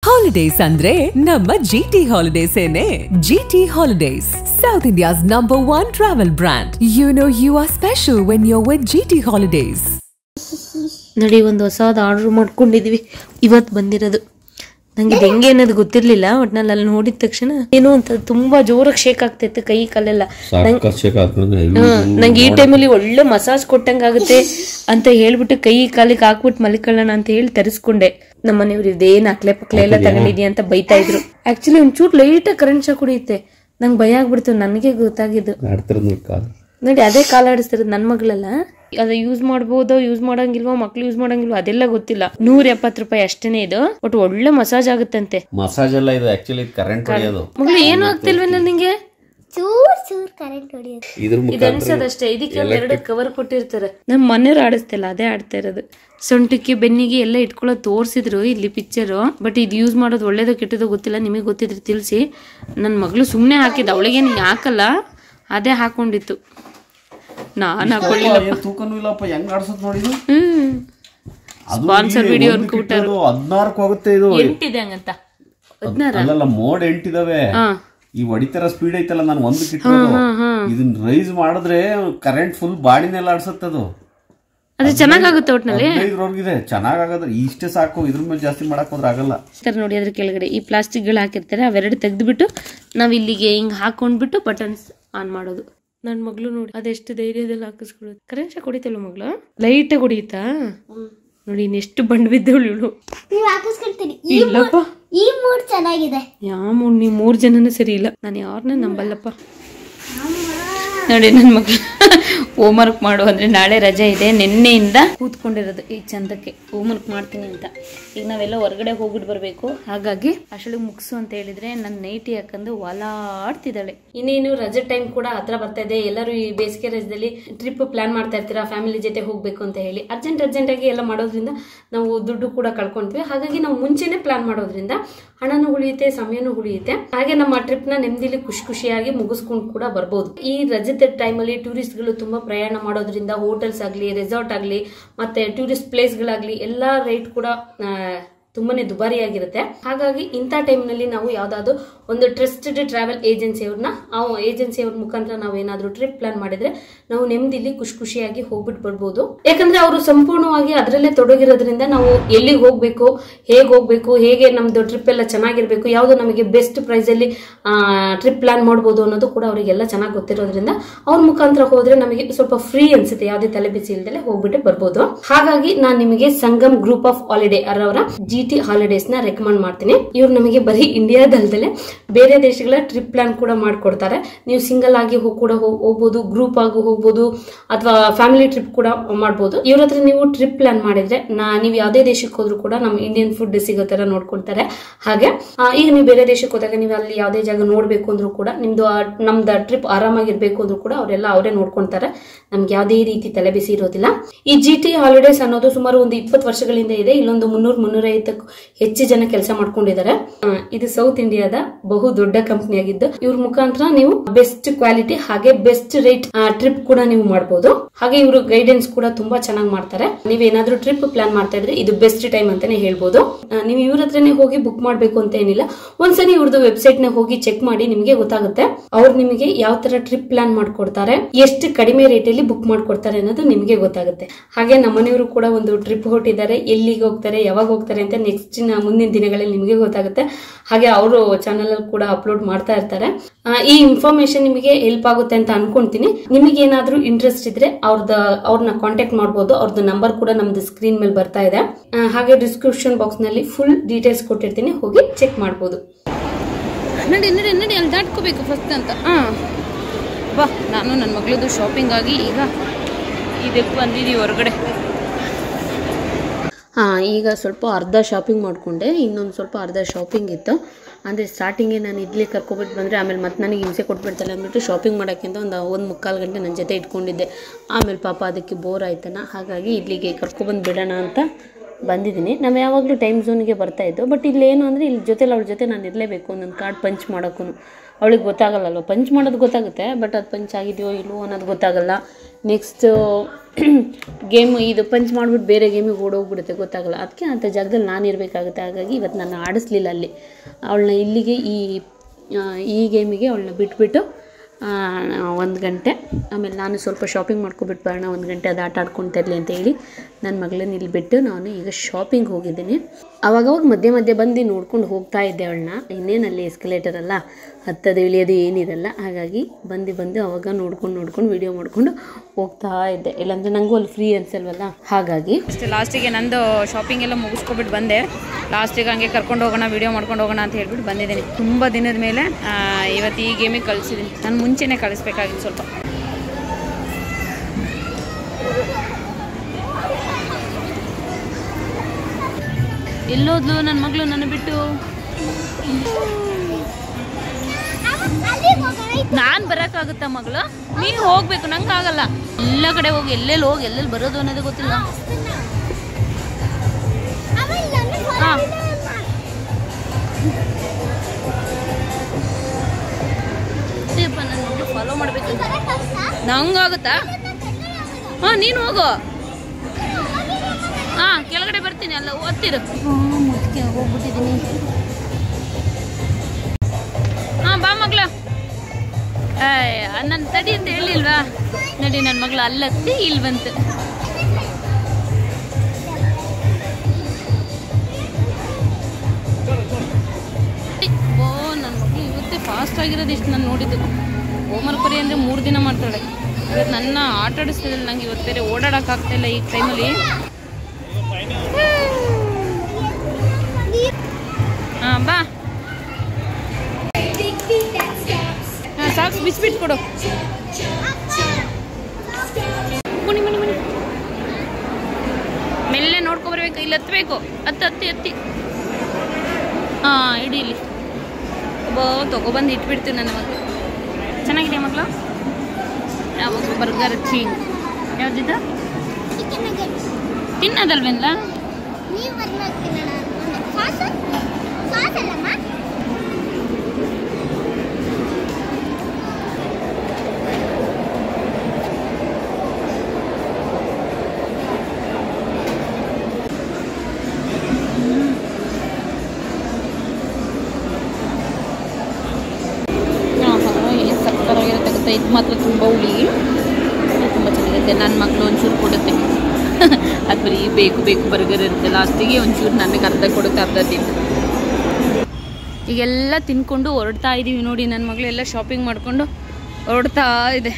Holidays ಅಂದ್ರೆ ನಮ್ಮ G T ಹಾಲಿಡೇಸೇನೆ G T holidays south India's number one travel brand you know you are special when you with G T holidays ನಡಿ ಒಂದು ಹೊಸದು order ಮಾಡ್ಕೊಂಡಿದ್ವಿ ಇವತ್ತು ಬಂದಿರೋದು ನಂಗೆ ಇದು ಹೆಂಗೆ ಅನ್ನೋದು ಗೊತ್ತಿರಲಿಲ್ಲ ಒಟ್ನಲ್ಲಿ ಅಲ್ಲಿ ನೋಡಿದ ತಕ್ಷಣ ಏನು ಅಂತ ತುಂಬಾ ಜೋರಾಗಿ ಶೇಕ್ ಆಗ್ತೈತೆ ಕೈ ಕಾಲೆಲ್ಲ ಸಾಕು ಶೇಕ್ ಆದ್ಮೇಲೆ ಹ್ಮ್, ನಂಗೆ ಈ ಟೈಮಲ್ಲಿ ಒಳ್ಳೆ ಮಸಾಜ್ ಕೊಟ್ಟಂಗೆ ಆಗುತ್ತೆ ಅಂತ ಹೇಳ್ಬಿಟ್ಟು ಕೈ ಕಾಲಿಗೆ ಹಾಕ್ಬಿಟ್ಟು ಮಲಿಕೊಳ್ಳೋಣ ಅಂತ ಹೇಳಿ ತರಿಸ್ಕೊಂಡೆ ನಮ್ಮ ಮನೆಯವ್ರು ಇದೇನ್ ಅಕ್ಲೆ ಪಕ್ಲೆ ಎಲ್ಲ ತಗೊಂಡಿದ್ಯಾ ಅಂತ ಬೈತಾ ಇದ್ರು ಆಕ್ಚುಲಿ ಒಂಚೂರು ಲೈಟ್ ಕರೆಂಟ್ ಶಾಕ್ ಹೊಡಿಯುತ್ತೆ ನಂಗೆ ಭಯ ಆಗ್ಬಿಡ್ತು ನನಗೆ ಗೊತ್ತಾಗಿದ್ದು ಆಡ್ತಿರೋದು ಕಾಲು ನೋಡಿ ಅದೇ ಕಾಲಾಡಿಸ್ತಿರೋದು ನನ್ನ ಮಗಳೆಲ್ಲ ಅದು ಯೂಸ್ ಮಾಡ್ಬೋದೋ ಯೂಸ್ ಮಾಡಂಗಿಲ್ವೋ ಮಕ್ಳು ಯೂಸ್ ಮಾಡಂಗಿಲ್ವೋ ಅದೆಲ್ಲ ಗೊತ್ತಿಲ್ಲ ನೂರ ಎಪ್ಪತ್ತು ರೂಪಾಯಿ ಅಷ್ಟೇನೆ ಇದು ಬಟ್ ಒಳ್ಳೆ ಮಸಾಜ್ ಆಗುತ್ತಂತೆ ಮಸಾಜ್ ಎಲ್ಲ ಇದು ಆಕ್ಚುಲಿ ಕರೆಂಟ್ ಹೊಡೆಯೋದು ಮಗಳು ಏನು ಆಗ್ತಿಲ್ವೇನ ನಿಂಗೆ ಚೂರ್ ಚೂರ್ ಕರೆಂಟ್ ಹೊಡಿಯೋದು ಇದ್ರ ಇದು ಮುಖಾಂತರ ಅನ್ಸೋದಷ್ಟೇ ಇದಕ್ಕೆ ಒಂದ್ ಎರಡು ಕವರ್ ಕೊಟ್ಟಿರ್ತಾರೆ ನಮ್ಮ ಮನೆಯವ್ರು ಆಡಿಸ್ತಿಲ್ಲ ಅದೇ ಆಡ್ತಾ ಇರೋದು ಸೊಂಟಕ್ಕೆ ಬೆನ್ನಿಗೆ ಎಲ್ಲ ಇಟ್ಕೊಳ್ಳೋದು ತೋರಿಸಿದ್ರು ಇಲ್ಲಿ ಪಿಕ್ಚರು ಬಟ್ ಇದು ಯೂಸ್ ಮಾಡೋದು ಒಳ್ಳೇದೋ ಕೆಟ್ಟದೋ ಗೊತ್ತಿಲ್ಲ ನಿಮಗೆ ಗೊತ್ತಿದ್ರೆ ತಿಳಿಸಿ ನನ್ನ ಮಗಳು ಸುಮ್ಮನೆ ಹಾಕಿದ್ದ ಅವಳಿಗೇನು ಹಾಕಲ್ಲ ಅದೇ ಹಾಕೊಂಡಿತ್ತು ನಾನು ಹಾಕೊಳ್ಳಿಲ್ಲ ಏನ್ ತೂಕನೂ ಇಲ್ಲಪ್ಪ ಹೆಂಗ್ ಆಡ್ಸತ್ ನೋಡಿದು ಹ್ಮ್ ಸ್ಪಾನ್ಸರ್ ವಿಡಿಯೋ ಹದ್ನಾರಕ್ಕೆ ಹೋಗುತ್ತೆ ಇದು ಎಂಟಿದೆ ಹಂಗಂತ ಅಲ್ಲಲ್ಲ ಮೋಡ್ ಎಂಟಿದಾವೆ ಹಾ ಈ ಹೊಡಿತಾರ ಸ್ಪೀಡ್ ಐತಲ್ಲ ನಾನು ಒಂದು ಕಿಟ್ಟೋದು ಇದನ್ನ ರೈಸ್ ಮಾಡಿದ್ರೆ ಕರೆಂಟ್ ಫುಲ್ ಬಾಡಿನೆಲ್ಲ ಆಡ್ಸತ್ತದು ಅದು ಚೆನ್ನಾಗಾಗುತ್ತೆ ಒಟ್ನಲ್ಲಿ ಹದಿನೈದರವರೆಗಿದೆ ಚೆನ್ನಾಗ್ ಆಗದ್ರೆ ಇಷ್ಟೇ ಸಾಕು ಇದ್ರ ಮೇಲೆ ಜಾಸ್ತಿ ಮಾಡಕ್ ಹೋದ್ರೆ ಆಗಲ್ಲ ತರ ನೋಡಿ ಅದ್ರ ಕೆಳಗಡೆ ಈ ಪ್ಲಾಸ್ಟಿಕ್ಗಳು ಹಾಕಿರ್ತಾರೆ ಅವೆರಡು ತೆಗೆದ್ಬಿಟ್ಟು ನಾವು ಇಲ್ಲಿಗೆ ಹಿಂಗ್ ಹಾಕೊಂಡ್ಬಿಟ್ಟು ಬಟನ್ಸ್ ಆನ್ ಮಾಡೋದು ನನ್ನ ಮಗಳು ನೋಡಿ ಅದೆಷ್ಟು ಧೈರ್ಯದಲ್ಲಿ ಹಾಕಿಸ್ಕೊಳ್ಳೋದು ಕರೆಂಟ್ ಶಾಕ್ ಹೊಡಿತಲ್ಲ ಮಗಳು ಲೈಟಾಗಿ ಹೊಡಿಯುತ್ತಾ ನೋಡಿ ಇನ್ನೆಷ್ಟು ಬಂಡ್ ಬಿದ್ದವಳು ಇವಳು ನೀವ್ ಹಾಕಿಸ್ಕೊಳ್ತೀನಿ ಈ ಇಲ್ಲಪ್ಪ ಈ ಮೂಡ್ ಚೆನ್ನಾಗಿದೆ ಯಾವ ಮೂರ್ ನೀವು ಮೂರು ಜನನೂ ಸರಿ ಇಲ್ಲ ನಾನು ಯಾರನ್ನ ನಂಬಲ್ಲಪ್ಪ ನೋಡಿ ನನ್ನ ಮಗಳು ಹೋಮ್ವರ್ಕ್ ಮಾಡು ಅಂದರೆ ನಾಳೆ ರಜೆ ಇದೆ ನಿನ್ನೆಯಿಂದ ಕೂತ್ಕೊಂಡಿರೋದು ಈ ಚಂದಕ್ಕೆ ಹೋಮ್ವರ್ಕ್ ಮಾಡ್ತೀನಿ ಅಂತ ಈಗ ನಾವೆಲ್ಲ ಹೊರಗಡೆ ಹೋಗ್ಬಿಟ್ಟು ಬರಬೇಕು ಹಾಗಾಗಿ ಅಷ್ಟೊಳಗೆ ಮುಗಿಸು ಅಂತ ಹೇಳಿದ್ರೆ ನನ್ನ ನೈಟಿ ಹಾಕೊಂಡು ಹೊಲಾಡ್ತಿದ್ದಾಳೆ ಇನ್ನೇನು ರಜೆ ಟೈಮ್ ಕೂಡ ಹತ್ರ ಬರ್ತಾ ಇದೆ ಎಲ್ಲರೂ ಈ ಬೇಸಿಗೆ ರಜದಲ್ಲಿ ಟ್ರಿಪ್ ಪ್ಲಾನ್ ಮಾಡ್ತಾ ಇರ್ತೀರಾ ಫ್ಯಾಮಿಲಿ ಜೊತೆ ಹೋಗಬೇಕು ಅಂತ ಹೇಳಿ ಅರ್ಜೆಂಟ್ ಅರ್ಜೆಂಟಾಗಿ ಎಲ್ಲ ಮಾಡೋದ್ರಿಂದ ನಾವು ದುಡ್ಡು ಕೂಡ ಕಳ್ಕೊಂತೀವಿ ಹಾಗಾಗಿ ನಾವು ಮುಂಚೆನೆ ಪ್ಲಾನ್ ಮಾಡೋದ್ರಿಂದ ಹಣನೂ ಉಳಿಯುತ್ತೆ ಸಮಯನೂ ಉಳಿಯುತ್ತೆ ಹಾಗೆ ನಮ್ಮ ಟ್ರಿಪ್ ನ ನೆಮ್ಮದಿಲಿ ಖುಷಿ ಖುಷಿಯಾಗಿ ಮುಗಿಸ್ಕೊಂಡು ಕೂಡ ಬರ್ಬೋದು ಈ ರಜದ ಟೈಮಲ್ಲಿ ಟೂರಿಸ್ಟ್ಗಳು ತುಂಬಾ ಪ್ರಯಾಣ ಮಾಡೋದ್ರಿಂದ ಹೋಟೆಲ್ಸ್ ಆಗಲಿ ರೆಸಾರ್ಟ್ ಆಗಲಿ ಮತ್ತೆ ಟೂರಿಸ್ಟ್ ಪ್ಲೇಸ್ಗಳಾಗಲಿ ಎಲ್ಲ ರೇಟ್ ಕೂಡ ಆ, ತುಂಬಾನೇ ದುಬಾರಿಯಾಗಿರುತ್ತೆ ಹಾಗಾಗಿ ಇಂಥ ಟೈಮ್ನಲ್ಲಿ ನಾವು ಯಾವ್ದಾದ್ರು ಒಂದು ಟ್ರಸ್ಟೆಡ್ ಟ್ರಾವೆಲ್ ಏಜೆನ್ಸಿಯವ್ರನ್ನ ಆ ಏಜೆನ್ಸಿಯವ್ರ ಮುಖಾಂತರ ನಾವು ಏನಾದ್ರೂ ಟ್ರಿಪ್ ಪ್ಲಾನ್ ಮಾಡಿದ್ರೆ ನಾವು ನೆಮ್ಮದಿಲಿ ಖುಷಿ ಖುಷಿಯಾಗಿ ಹೋಗ್ಬಿಟ್ಟು ಬರ್ಬೋದು ಯಾಕಂದ್ರೆ ಅವರು ಸಂಪೂರ್ಣವಾಗಿ ಅದರಲ್ಲೇ ತೊಡಗಿರೋದ್ರಿಂದ ನಾವು ಎಲ್ಲಿಗೆ ಹೋಗ್ಬೇಕು ಹೇಗೆ ಹೋಗ್ಬೇಕು ಹೇಗೆ ನಮ್ದು ಟ್ರಿಪ್ ಎಲ್ಲ ಚೆನ್ನಾಗಿರ್ಬೇಕು ಯಾವ್ದು ನಮಗೆ ಬೆಸ್ಟ್ ಪ್ರೈಸ್ ಅಲ್ಲಿ ಟ್ರಿಪ್ ಪ್ಲಾನ್ ಮಾಡ್ಬೋದು ಅನ್ನೋದು ಕೂಡ ಅವರಿಗೆಲ್ಲ ಚೆನ್ನಾಗಿ ಗೊತ್ತಿರೋದ್ರಿಂದ ಅವ್ರ ಮುಖಾಂತರ ಹೋದ್ರೆ ನಮಗೆ ಸ್ವಲ್ಪ ಫ್ರೀ ಅನ್ಸುತ್ತೆ ಯಾವುದೇ ತಲೆಬಿಸಿ ಇಲ್ದಲೆ ಹೋಗ್ಬಿಟ್ಟು ಬರ್ಬೋದು ಹಾಗಾಗಿ ನಾನು ನಿಮಗೆ ಸಂಗಮ್ ಗ್ರೂಪ್ ಆಫ್ ಹಾಲಿಡೇ ಅವರ ಜಿ ಟಿ ಹಾಲಿಡೇಸ್ ನ ರೆಕಮೆಂಡ್ ಮಾಡ್ತೀನಿ ಇವ್ರು ನಮಗೆ ಬರೀ ಇಂಡಿಯಾದಲ್ದಲೆ ಬೇರೆ ದೇಶಗಳ ಟ್ರಿಪ್ ಪ್ಲಾನ್ ಕೂಡ ಮಾಡ್ಕೊಡ್ತಾರೆ ನೀವು ಸಿಂಗಲ್ ಆಗಿ ಹೋಗ್- ಕೂಡ ಹೋಗ್- ಹೋಗ್ಬೋದು ಗ್ರೂಪ್ ಆಗಿ ಹೋಗ್ಬೋದು ಅಥವಾ ಫ್ಯಾಮಿಲಿ ಟ್ರಿಪ್ ಕೂಡ ಮಾಡ್ಬೋದು ಇವ್ರ ಹತ್ರ ನೀವು ಟ್ರಿಪ್ ಪ್ಲಾನ್ ಮಾಡಿದ್ರೆ ನಾ ನೀವು ಯಾವುದೇ ದೇಶಕ್ಕೆ ಹೋದ್ರು ಕೂಡ ನಮ್ಮ ಇಂಡಿಯನ್ ಫುಡ್ ಸಿಗೋ ತರ ನೋಡ್ಕೊಳ್ತಾರೆ ಹಾಗೆ ಆ, ಈಗ ನೀವು ಬೇರೆ ದೇಶಕ್ಕೆ ಹೋದಾಗ ನೀವು ಅಲ್ಲಿ ಯಾವುದೇ ಜಾಗ ನೋಡ್ಬೇಕು ಅಂದ್ರೂ ಕೂಡ ನಿಮ್ದು ಆ ನಮ್ದು ಟ್ರಿಪ್ ಆರಾಮಾಗಿರ್ಬೇಕು ಅಂದ್ರೂ ಕೂಡ ಅವರೆಲ್ಲ ಅವರೇ ನೋಡ್ಕೊಂತಾರೆ ನಮ್ಗೆ ಯಾವುದೇ ರೀತಿ ತಲೆಬಿಸಿ ಇರೋದಿಲ್ಲ ಈ ಜಿ ಟಿ ಹಾಲಿಡೇಸ್ ಅನ್ನೋದು ಸುಮಾರು ಒಂದು ಇಪ್ಪತ್ತು ವರ್ಷಗಳಿಂದ ಇದೆ ಇಲ್ಲೊಂದು ಮುನ್ನೂರು ಮುನ್ನೂರೈವತ್ತಕ್ಕೂ ಹೆಚ್ಚು ಜನ ಕೆಲಸ ಮಾಡ್ಕೊಂಡಿದ್ದಾರೆ ಆ, ಇದು ಸೌತ್ ಇಂಡಿಯಾದ ಬಹು ದೊಡ್ಡ ಕಂಪನಿ ಆಗಿದ್ದು ಇವ್ರ ಮುಖಾಂತರ ನೀವು ಬೆಸ್ಟ್ ಕ್ವಾಲಿಟಿ ಹಾಗೆ ಬೆಸ್ಟ್ ರೇಟ್ ಟ್ರಿಪ್ ಕೂಡ ನೀವು ಮಾಡಬಹುದು ಹಾಗೆ ಇವರು ಗೈಡೆನ್ಸ್ ಕೂಡ ತುಂಬಾ ಚೆನ್ನಾಗಿ ಮಾಡ್ತಾರೆ ನೀವೇನಾದ್ರೂ ಟ್ರಿಪ್ ಪ್ಲಾನ್ ಮಾಡ್ತಾ ಇದ್ರೆ ಇದು ಬೆಸ್ಟ್ ಟೈಮ್ ಅಂತಾನೆ ಹೇಳ್ಬೋದು ಆ, ನೀವು ಇವ್ರ ಹತ್ರನೇ ಹೋಗಿ ಬುಕ್ ಮಾಡ್ಬೇಕು ಅಂತ ಏನಿಲ್ಲ ಒಂದ್ಸರಿ ಇವ್ರದ್ದು ವೆಬ್ಸೈಟ್ ನ ಹೋಗಿ ಚೆಕ್ ಮಾಡಿ ನಿಮಗೆ ಗೊತ್ತಾಗುತ್ತೆ ಅವ್ರು ನಿಮಗೆ ಯಾವ ತರ ಟ್ರಿಪ್ ಪ್ಲಾನ್ ಮಾಡ್ಕೊಡ್ತಾರೆ ಎಷ್ಟು ಕಡಿಮೆ ರೇಟ್ ಅಲ್ಲಿ ಬುಕ್ ಮಾಡ್ಕೊಡ್ತಾರೆ ಅನ್ನೋದು ನಿಮಗೆ ಗೊತ್ತಾಗುತ್ತೆ ಹಾಗೆ ನಮ್ಮನೆಯವರು ಕೂಡ ಒಂದು ಟ್ರಿಪ್ ಹೊರಟಿದ್ದಾರೆ ಎಲ್ಲಿಗೆ ಹೋಗ್ತಾರೆ ಯಾವಾಗ ಹೋಗ್ತಾರೆ ಅಂತ ನೆಕ್ಸ್ಟ್ ಮುಂದಿನ ದಿನಗಳಲ್ಲಿ ನಿಮಗೆ ಗೊತ್ತಾಗುತ್ತೆ ಹಾಗೆ ಅವರು ಚಾನಲ್ ಅಲ್ಲಿ ಕೂಡ ಅಪ್ಲೋಡ್ ಮಾಡ್ತಾ ಇರ್ತಾರೆ ಆ, ಈ ಇನ್ಫಾರ್ಮೇಶನ್ ನಿಮಗೆ ಹೆಲ್ಪ್ ಆಗುತ್ತೆ ಅಂತ ಅನ್ಕೊಂತೀನಿ ನಿಮಗೆ ಏನಾದ್ರೂ ಇಂಟ್ರೆಸ್ಟ್ ಇದ್ರೆ ಅವ್ರದ ಅವ್ರನ್ನ ಕಾಂಟ್ಯಾಕ್ಟ್ ಮಾಡ್ಬೋದು ಅವ್ರದ್ದು ನಂಬರ್ ಕೂಡ ನಮ್ದು ಸ್ಕ್ರೀನ್ ಮೇಲೆ ಬರ್ತಾ ಇದೆ ಆ, ಹಾಗೆ ಡಿಸ್ಕ್ರಿಪ್ಷನ್ ಬಾಕ್ಸ್ ನಲ್ಲಿ ಫುಲ್ ಡೀಟೇಲ್ಸ್ ಕೊಟ್ಟಿರ್ತೀನಿ ಹೋಗಿ ಚೆಕ್ ಮಾಡ್ಬೋದು ನಡಿ ನಡಿ ನಡಿ ಅಲ್ಲಿ ದಾಟ್ಕೋಬೇಕು ಫಸ್ಟ್ ಅಂತ ಹಾಂ ಬಾ ನಾನು ನನ್ನ ಮಗಳದು ಶಾಪಿಂಗ್ ಆಗಿ ಈಗ ಇದಕ್ಕೆ ಬಂದಿದ್ದೀವಿ ಹೊರಗಡೆ ಹಾಂ ಈಗ ಸ್ವಲ್ಪ ಅರ್ಧ ಶಾಪಿಂಗ್ ಮಾಡಿಕೊಂಡೆ ಇನ್ನೊಂದು ಸ್ವಲ್ಪ ಅರ್ಧ ಶಾಪಿಂಗ್ ಇತ್ತು ಅಂದರೆ ಸ್ಟಾರ್ಟಿಂಗೆ ನಾನು ಇಡ್ಲಿ ಕರ್ಕೊಬಿಟ್ಟು ಬಂದರೆ ಆಮೇಲೆ ಮತ್ತೆ ನನಗೆ ಹಿಂಸೆ ಕೊಟ್ಬಿಡ್ತಾರೆ ಅಂದ್ಬಿಟ್ಟು ಶಾಪಿಂಗ್ ಮಾಡೋಕ್ಕಿಂತ ಒಂದು ಒಂದು ಮುಕ್ಕಾಲು ಗಂಟೆ ನನ್ನ ಜೊತೆ ಇಟ್ಕೊಂಡಿದ್ದೆ ಆಮೇಲೆ ಪಾಪ ಅದಕ್ಕೆ ಬೋರ್ ಆಯ್ತನ ಹಾಗಾಗಿ ಇಡ್ಲಿಗೆ ಕರ್ಕೊಬಂದು ಬಿಡೋಣ ಅಂತ ಬಂದಿದ್ದೀನಿ ನಾವು ಯಾವಾಗಲೂ ಟೈಮ್ ಝೋನಿಗೆ ಬರ್ತಾಯಿದ್ದು ಬಟ್ ಇಲ್ಲಿ ಏನು ಅಂದರೆ ಇಲ್ಲಿ ಜೊತೆಲಿ ಅವಳ ಜೊತೆ ನಾನು ಇರಲೇಬೇಕು ಒಂದೊಂದು ಕಾರ್ಡ್ ಪಂಚ್ ಮಾಡೋಕ್ಕೂ ಅವಳಿಗೆ ಗೊತ್ತಾಗಲ್ಲಲ್ವ ಪಂಚ್ ಮಾಡೋದು ಗೊತ್ತಾಗುತ್ತೆ ಬಟ್ ಅದು ಪಂಚ್ ಆಗಿದೆಯೋ ಇಲ್ವೋ ಅನ್ನೋದು ಗೊತ್ತಾಗಲ್ಲ ನೆಕ್ಸ್ಟು ಗೇಮ್ ಇದು ಪಂಚ್ ಮಾಡಿಬಿಟ್ಟು ಬೇರೆ ಗೇಮಿಗೆ ಓಡೋಗ್ಬಿಡುತ್ತೆ ಗೊತ್ತಾಗಲ್ಲ ಅದಕ್ಕೆ ಅಂಥ ಜಾಗದಲ್ಲಿ ನಾನು ಇರಬೇಕಾಗುತ್ತೆ ಹಾಗಾಗಿ ಇವತ್ತು ನಾನು ಆಡಿಸ್ಲಿಲ್ಲ ಅಲ್ಲಿ ಅವಳನ್ನ ಇಲ್ಲಿಗೆ ಈ ಆ, ಈ ಗೇಮಿಗೆ ಅವಳನ್ನ ಬಿಟ್ಬಿಟ್ಟು ಒಂದು ಗಂಟೆ ಆಮೇಲೆ ನಾನು ಸ್ವಲ್ಪ ಶಾಪಿಂಗ್ ಮಾಡ್ಕೊಬಿಟ್ಟು ಬರೋಣ ಒಂದು ಗಂಟೆ ಅದು ಆಟ ಆಡ್ಕೊತಾ ಇರಲಿ ಅಂತ ಹೇಳಿ ನನ್ನ ಮಗಳನ್ನ ಇಲ್ಲಿ ಬಿಟ್ಟು ನಾನು ಈಗ ಶಾಪಿಂಗ್ ಹೋಗಿದ್ದೀನಿ ಅವಾಗವಾಗ ಮಧ್ಯೆ ಮಧ್ಯೆ ಬಂದು ನೋಡ್ಕೊಂಡು ಹೋಗ್ತಾ ಇದ್ದೆ ಅವಳನ್ನ ಇನ್ನೇನಲ್ಲಿ ಎಸ್ಕಲೇಟರ್ ಅಲ್ಲ ಹತ್ತದು ಇಳಿಯೋದು ಏನಿರಲ್ಲ ಹಾಗಾಗಿ ಬಂದು ಬಂದು ಅವಾಗ ನೋಡ್ಕೊಂಡು ನೋಡ್ಕೊಂಡು ವಿಡಿಯೋ ಮಾಡ್ಕೊಂಡು ಹೋಗ್ತಾ ಇದ್ದೆ ಇಲ್ಲಾಂದ್ರೆ ನನಗೂ ಅಲ್ಲಿ ಫ್ರೀ ಅನ್ಸಲ್ವಲ್ಲ ಹಾಗಾಗಿ ಅಷ್ಟೇ ಲಾಸ್ಟಿಗೆ ನಂದು ಶಾಪಿಂಗ್ ಎಲ್ಲ ಮುಗಿಸ್ಕೊಬಿಟ್ಟು ಬಂದೆ ಲಾಸ್ಟಿಗೆ ಹಂಗೆ ಕರ್ಕೊಂಡು ಹೋಗೋಣ ವಿಡಿಯೋ ಮಾಡ್ಕೊಂಡು ಹೋಗೋಣ ಅಂತ ಹೇಳ್ಬಿಟ್ಟು ಬಂದಿದ್ದೀನಿ ತುಂಬ ದಿನದ ಮೇಲೆ ಆ, ಇವತ್ತು ಈ ಗೇಮಿಗೆ ಕಳಿಸಿದ್ದೀನಿ ನಾನು ಮುಂಚೆನೇ ಕಳಿಸ್ಬೇಕಾಗಿತ್ತು ಸ್ವಲ್ಪ ಎಲ್ಲೋದ್ಲು ನನ್ನ ಮಗಳು ನನ್ನ ಬಿಟ್ಟು ನಾನು ಬರೋಕ್ಕಾಗುತ್ತಾ ಮಗಳು ನೀನು ಹೋಗ್ಬೇಕು ನಂಗೆ ಆಗಲ್ಲ ಎಲ್ಲ ಕಡೆ ಹೋಗಿ ಎಲ್ಲೆಲ್ಲಿ ಹೋಗಿ ಎಲ್ಲೆಲ್ಲಿ ಬರೋದು ಅನ್ನೋದು ಗೊತ್ತಿಲ್ಲ ಹಾ. ನನ್ನ ಮಗಳು ಫಾಲೋ ಮಾಡಬೇಕು ನಂಗಾಗುತ್ತಾ ಹಾಂ ನೀನು ಹೋಗು ಹಾಂ ಕೆಳಗಡೆ ಬರ್ತೀನಿ ಅಲ್ಲ ಓದ್ತಿರು ಮುದ್ಕೆ ಹೋಗ್ಬಿಟ್ಟಿದ್ದೀನಿ ಹಾಂ ಬಾ ಮಗ್ಳ ನನ್ನ ತಡಿ ಅಂತ ಹೇಳಿಲ್ವಾ ನಡಿ ನನ್ನ ಮಗಳು ಅಲ್ಲತ್ತಿ ಇಲ್ಲಿ ಬಂತು ಓ ನನ್ನ ಮಗಳು ಇವತ್ತೇ ಫಾಸ್ಟ್ ಆಗಿರೋದು ಇಷ್ಟು ನಾನು ನೋಡಿದ್ದು ಹೋಮ್ವರ್ಕ್ ಬರೀ ಅಂದರೆ ಮೂರು ದಿನ ಮಾಡ್ತಾಳೆ ಇವತ್ತು ನನ್ನ ಆಟ ಆಡಿಸ್ತಿದ್ದಿಲ್ಲ ನಂಗೆ ಇವತ್ತು ಬೇರೆ ಓಡಾಡೋಕ್ಕಾಗ್ತಾ ಇಲ್ಲ ಈ ಟೈಮಲ್ಲಿ ಹಾಂ ಬಾ ಹಾಂ ಸಾಕು ಬಿಸ್ಬಿಟ್ ಕೊಡು ಮುನಿ ಮುನಿ ಮುನಿ ಮೆಲ್ಲೆ ನೋಡ್ಕೊ ಬರ್ಬೇಕು ಇಲ್ಲಿ ಹತ್ಬೇಕು ಹತ್ತಿ ಹತ್ತಿ ಹತ್ತಿ ಹಾಂ ಇಡಿ ಇಲ್ಲಿ ಒಬ್ಬ ತಗೊಬಂದು ಇಟ್ಬಿಡ್ತೀವಿ ನನ್ನ ಮಗಳು ಚೆನ್ನಾಗಿದೆ ಮಗಳು ಯಾವಾಗ ಬರ್ಗರ್ ಚೀನ್ ಯಾವ್ದಿದ್ದು ತಿನ್ನೋದಲ್ವೇನ್ಲ ನೀವು ಬರ್ನಾಗ್ತೀನಿ ನಾನು ಸಾಸು ಸಾಸ್ ಅಲ್ಲಮ್ಮ ಸಕ್ಕತ್ತಾಗಿರುತ್ತೆ ಗೊತ್ತಾ ಇದು ಮಾತ್ರ ತುಂಬ ಹುಳಿ ತುಂಬ ಚೆನ್ನಾಗಿರುತ್ತೆ ನನ್ನ ಮಗಳು ಒಂಚೂರು ಕೊಡುತ್ತೆ ಅದು ಬರೀ ಬೇಕು ಬೇಕು ಬರ್ಗರ್ ಇರುತ್ತೆ ಲಾಸ್ಟಿಗೆ ಒಂಚೂರು ನನಗೆ ಅರ್ಧ ಕೊಡುತ್ತೆ ಅರ್ಧ ತಿಂದು ಈಗೆಲ್ಲ ತಿನ್ಕೊಂಡು ಹೊರಡ್ತಾ ಇದ್ದೀವಿ ನೋಡಿ ನನ್ನ ಮಗಳು ಎಲ್ಲ ಶಾಪಿಂಗ್ ಮಾಡಿಕೊಂಡು ಹೊರಡ್ತಾ ಇದೆ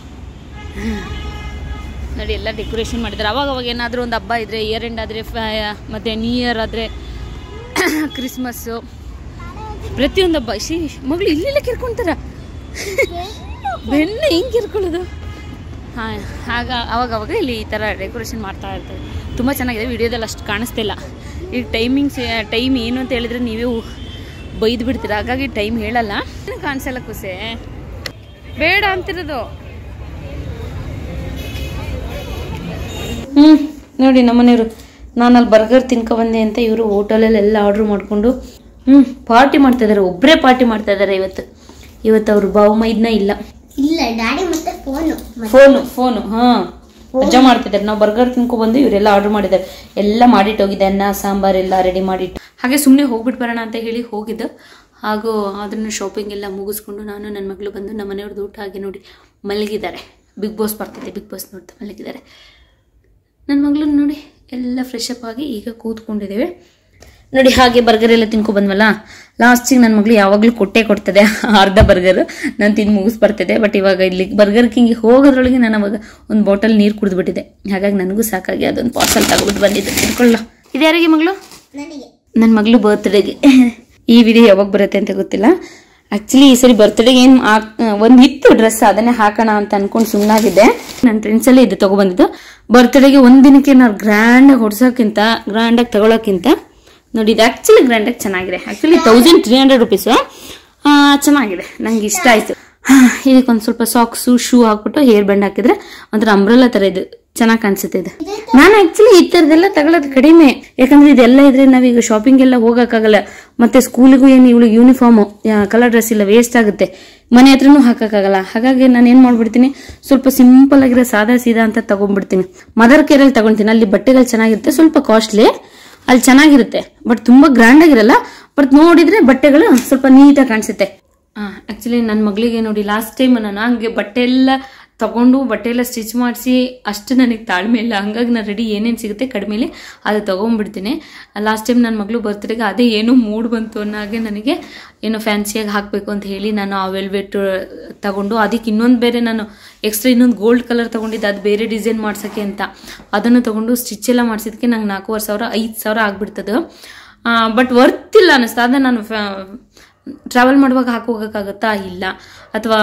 ನೋಡಿ ಎಲ್ಲ ಡೆಕೋರೇಷನ್ ಮಾಡಿದ್ದಾರೆ ಅವಾಗ ಅವಾಗ ಏನಾದರೂ ಒಂದು ಹಬ್ಬ ಇದ್ದರೆ ಇಯರ್ ಎಂಡ್ ಆದರೆ ಮತ್ತು ನ್ಯೂ ಇಯರ್ ಆದರೆ ಕ್ರಿಸ್ಮಸ್ಸು ಪ್ರತಿಯೊಂದು ಹಬ್ಬ ಶಿ ಮಗಳು ಇಲ್ಲೆಲ್ಲ ಕಿರ್ಕೊಂತಾರ ಬೆನ್ನು ಹಿಂಗೆ ಕಿರ್ಕೊಳ್ಳೋದು ಹಾಂ ಆಗ ಅವಾಗ ಅವಾಗ ಇಲ್ಲಿ ಈ ಥರ ಡೆಕೋರೇಷನ್ ಮಾಡ್ತಾ ಇರ್ತಾರೆ ತುಂಬ ಚೆನ್ನಾಗಿದೆ ವಿಡಿಯೋದಲ್ಲಿ ಅಷ್ಟು ಕಾಣಿಸ್ತಿಲ್ಲ ಈಗ ಟೈಮಿಂಗ್ಸ್ ಟೈಮ್ ಏನು ಅಂತ ಹೇಳಿದ್ರೆ ನೀವೇ ಬೈದು ಬಿಡ್ತೀರ ಹಾಗಾಗಿ ಟೈಮ್ ಹೇಳಲ್ಲ ಏನು ಕಾಣಿಸಲ್ಲ ಕುಸೆ ಬೇಡ ಅಂತಿರೋದು ಹ್ಞೂ ನೋಡಿ ನಮ್ಮನೆಯವರು ನಾನು ಅಲ್ಲಿ ಬರ್ಗರ್ ತಿನ್ಕೊ ಬಂದೆ ಅಂತ ಇವರು ಹೋಟೆಲಲ್ಲಿ ಎಲ್ಲ ಆರ್ಡ್ರ್ ಮಾಡಿಕೊಂಡು ಹ್ಞೂ ಪಾರ್ಟಿ ಮಾಡ್ತಾ ಇದ್ದಾರೆ ಒಬ್ಬರೇ ಪಾರ್ಟಿ ಮಾಡ್ತಾ ಇದ್ದಾರೆ ಇವತ್ತು ಇವತ್ತು ಅವ್ರು ಬಾವು ಮೈದ್ನ ಇಲ್ಲ ಇಲ್ಲ ಡ್ಯಾಡಿ ಮತ್ತೆ ಫೋನು ಫೋನು ಫೋನು ಹಾಂ ಅಜ್ಜ ಮಾಡ್ತಿದ್ದಾರೆ ನಾವು ಬರ್ಗರ್ ತಿನ್ಕೊ ಬಂದು ಇವರೆಲ್ಲ ಆರ್ಡರ್ ಮಾಡಿದ್ದಾರೆ ಎಲ್ಲ ಮಾಡಿಟ್ಟು ಹೋಗಿದೆ ಅನ್ನ ಸಾಂಬಾರ್ ಎಲ್ಲ ರೆಡಿ ಮಾಡಿಟ್ಟು ಹಾಗೆ ಸುಮ್ಮನೆ ಹೋಗ್ಬಿಟ್ಟು ಬರೋಣ ಅಂತ ಹೇಳಿ ಹೋಗಿದ್ದು ಹಾಗೂ ಅದನ್ನು ಶಾಪಿಂಗ್ ಎಲ್ಲ ಮುಗಿಸ್ಕೊಂಡು ನಾನು ನನ್ನ ಮಗಳು ಬಂದು ನಮ್ಮ ಮನೆಯವ್ರದ್ದು ಊಟ ಹಾಗೆ ನೋಡಿ ಮಲಗಿದ್ದಾರೆ ಬಿಗ್ ಬಾಸ್ ಬರ್ತಿದೆ ಬಿಗ್ ಬಾಸ್ ನೋಡ್ತಾ ಮಲಗಿದ್ದಾರೆ ನನ್ನ ಮಗಳನ್ನ ನೋಡಿ ಎಲ್ಲ ಫ್ರೆಶ್ ಅಪ್ ಆಗಿ ಈಗ ಕೂತ್ಕೊಂಡಿದ್ದೇವೆ ನೋಡಿ ಹಾಗೆ ಬರ್ಗರ್ ಎಲ್ಲ ತಿನ್ಕೊ ಬಂದ್ವಲ್ಲ ಲಾಸ್ಟಿಗೆ ನನ್ನ ಮಗಳು ಯಾವಾಗಲೂ ಕೊಟ್ಟೆ ಕೊಡ್ತದೆ ಅರ್ಧ ಬರ್ಗರ್ ನಾನು ತಿಂದು ಮುಗಿಸ್ ಬರ್ತಿದ್ದೆ ಬಟ್ ಇವಾಗ ಇಲ್ಲಿ ಬರ್ಗರ್ ಕಿಂಗ್ ಹೋಗೋದ್ರೊಳಗೆ ನಾನು ಅವಾಗ ಒಂದು ಬಾಟಲ್ ನೀರು ಕುಡಿದ್ಬಿಟ್ಟಿದ್ದೆ ಹಾಗಾಗಿ ನನಗೂ ಸಾಕಾಗಿ ಅದೊಂದು ಪಾರ್ಸಲ್ ತಗೊಬಿಟ್ಟು ಬಂದಿದ್ದೆ ತಿಳ್ಕೊಳ್ಳ ಇದು ಯಾರಿಗೆ ಮಗಳು ನನಗೆ ನನ್ನ ಮಗಳು ಬರ್ತ್ಡೇಗೆ ಈ ವಿಡಿಯೋ ಯಾವಾಗ ಬರುತ್ತೆ ಅಂತ ಗೊತ್ತಿಲ್ಲ ಆಕ್ಚುಲಿ ಈ ಸರಿ ಬರ್ತ್ಡೇಗೆ ಏನು ಒಂದು ಇತ್ತು ಡ್ರೆಸ್ ಅದನ್ನೇ ಹಾಕೋಣ ಅಂತ ಅನ್ಕೊಂಡು ಸುಮ್ಮನಾಗಿದ್ದೆ ನನ್ನ ಫ್ರೆಂಡ್ಸಲ್ಲೇ ಇದು ತಗೊಬಂದಿದ್ದು ಬರ್ತ್ಡೇಗೆ ಒಂದು ದಿನಕ್ಕೆ ನಾವು ಗ್ರ್ಯಾಂಡಾಗಿ ಹೊಡ್ಸೋಕ್ಕಿಂತ ಗ್ರ್ಯಾಂಡಾಗಿ ತಗೊಳಕ್ಕಿಂತ ನೋಡಿ ಇದು ಆ್ಯಕ್ಚುಲಿ ಗ್ರ್ಯಾಂಡಾಗಿ ಚೆನ್ನಾಗಿದೆ actually thousand three hundred rupees ಚೆನ್ನಾಗಿದೆ ನಂಗೆ ಇಷ್ಟ ಆಯಿತು ಇದಕ್ಕೊಂದು ಸ್ವಲ್ಪ ಸಾಕ್ಸು ಶೂ ಹಾಕ್ಬಿಟ್ಟು ಹೇರ್ ಬ್ಯಾಂಡ್ ಹಾಕಿದ್ರೆ ಒಂಥರ ಅಂಬ್ರೆಲ್ಲ ಥರ ಇದು ಚೆನ್ನಾಗಿ ಕಾಣಿಸುತ್ತೆ ಇದು ನಾನು ಆಕ್ಚುಲಿ ಈ ತರದೆಲ್ಲ ತಗೊಳ್ಳೋದು ಕಡಿಮೆ ಯಾಕಂದ್ರೆ ಇದೆಲ್ಲ ಇದ್ರೆ ನಾವೀಗ ಶಾಪಿಂಗ್ ಎಲ್ಲ ಹೋಗಕ್ಕಾಗಲ್ಲ ಮತ್ತೆ ಸ್ಕೂಲಿಗೂ ಏನು ಇವಳಿಗೆ ಯೂನಿಫಾರ್ಮ್ ಕಲರ್ ಡ್ರೆಸ್ ಇಲ್ಲ ವೇಸ್ಟ್ ಆಗುತ್ತೆ ಮನೆ ಹತ್ರನೂ ಹಾಕಕ್ಕಾಗಲ್ಲ ಹಾಗಾಗಿ ನಾನು ಏನ್ ಮಾಡ್ಬಿಡ್ತೀನಿ ಸ್ವಲ್ಪ ಸಿಂಪಲ್ ಆಗಿರೋ ಸಾದಾ ಸೀದಾ ಅಂತ ತಗೊಂಡ್ಬಿಡ್ತೀನಿ ಮದರ್ ಕೇರಲ್ಲಿ ತಗೊಂತೀನಿ ಅಲ್ಲಿ ಬಟ್ಟೆಗಳು ಚೆನ್ನಾಗಿರುತ್ತೆ ಸ್ವಲ್ಪ ಕಾಸ್ಟ್ಲಿ ಅಲ್ಲಿ ಚೆನ್ನಾಗಿರುತ್ತೆ ಬಟ್ ತುಂಬಾ ಗ್ರ್ಯಾಂಡ್ ಆಗಿರಲ್ಲ ಬಟ್ ನೋಡಿದ್ರೆ ಬಟ್ಟೆಗಳು ಸ್ವಲ್ಪ ನೀಟಾಗಿ ಕಾಣಿಸುತ್ತೆ ಆಕ್ಚುಲಿ ನನ್ನ ಮಗಳಿಗೆ ನೋಡಿ ಲಾಸ್ಟ್ ಟೈಮ್ ನಾನು ಹಂಗೆ ಬಟ್ಟೆ ಎಲ್ಲ ತಗೊಂಡು ಬಟ್ಟೆ ಎಲ್ಲ ಸ್ಟಿಚ್ ಮಾಡಿಸಿ ಅಷ್ಟು ನನಗೆ ತಾಳ್ಮೆ ಇಲ್ಲ ಹಂಗಾಗಿ ನಾನು ರೆಡಿ ಏನೇನು ಸಿಗುತ್ತೆ ಕಡಿಮೆಲಿ ಅದು ತೊಗೊಂಡ್ಬಿಡ್ತೀನಿ ಲಾಸ್ಟ್ ಟೈಮ್ ನನ್ನ ಮಗಳು ಬರ್ತ್ಡೇಗೆ ಅದೇ ಏನೋ ಮೂಡ್ ಬಂತು ಅನ್ನೋಗೆ ನನಗೆ ಏನೋ ಫ್ಯಾನ್ಸಿಯಾಗಿ ಹಾಕಬೇಕು ಅಂತ ಹೇಳಿ ನಾನು ಆ ವೆಲ್ವೆಟ್ ತಗೊಂಡು ಅದಕ್ಕೆ ಇನ್ನೊಂದು ಬೇರೆ ನಾನು ಎಕ್ಸ್ಟ್ರಾ ಇನ್ನೊಂದು ಗೋಲ್ಡ್ ಕಲರ್ ತಗೊಂಡಿದ್ದೆ ಅದು ಬೇರೆ ಡಿಸೈನ್ ಮಾಡ್ಸೋಕ್ಕೆ ಅಂತ ಅದನ್ನು ತಗೊಂಡು ಸ್ಟಿಚ್ ಎಲ್ಲ ಮಾಡಿಸಿದಕ್ಕೆ ನಂಗೆ ನಾಲ್ಕೂವರೆ ಸಾವಿರ ಐದು ಸಾವಿರ ಆಗ್ಬಿಡ್ತದೆ ಬಟ್ ವರ್ತ್ ಇಲ್ಲ ಅನ್ನಿಸ್ತಾ ಅದ ನಾನು ಟ್ರಾವೆಲ್ ಮಾಡುವಾಗ ಹಾಕೋಗೋಕ್ಕಾಗುತ್ತಾ ಇಲ್ಲ ಅಥವಾ